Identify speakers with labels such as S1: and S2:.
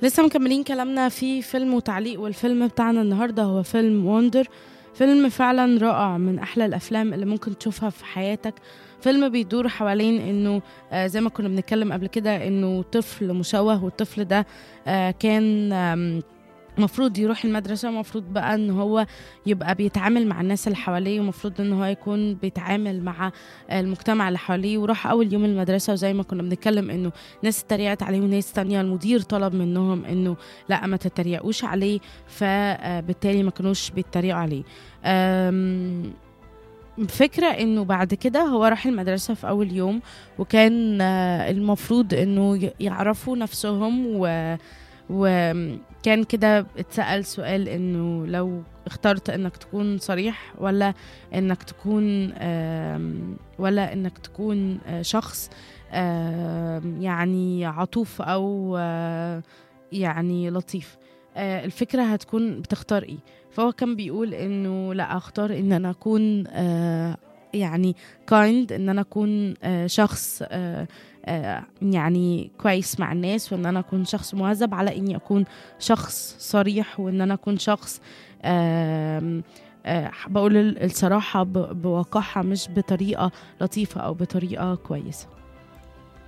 S1: لسه مكملين كلامنا في فيلم وتعليق والفيلم بتاعنا النهارده هو فيلم وندر فيلم فعلا رائع من احلى الافلام اللي ممكن تشوفها في حياتك فيلم بيدور حوالين انه آه زي ما كنا بنتكلم قبل كده انه طفل مشوه والطفل ده آه كان آم مفروض يروح المدرسة مفروض بقى ان هو يبقى بيتعامل مع الناس اللي حواليه ومفروض ان هو يكون بيتعامل مع المجتمع اللي حواليه وراح اول يوم المدرسة وزي ما كنا بنتكلم انه ناس اتريقت عليه وناس تانية المدير طلب منهم انه لا ما تتريقوش عليه فبالتالي ما كانوش بيتريقوا عليه أم فكرة انه بعد كده هو راح المدرسة في اول يوم وكان آه، المفروض انه ي- يعرفوا نفسهم و وكان كده اتسأل سؤال انه لو اخترت انك تكون صريح ولا انك تكون آم، ولا انك تكون آه، شخص آم، يعني عطوف او آه، يعني لطيف آه، الفكرة هتكون بتختار ايه فهو كان بيقول انه لا اختار ان انا اكون آه، يعني كايند ان انا اكون آه، شخص آه، آه، يعني كويس مع الناس وان انا اكون شخص مهذب على اني اكون شخص صريح وان انا اكون شخص آم، آه، بقول الصراحة ب- بوقاحة مش بطريقة لطيفة أو بطريقة كويسة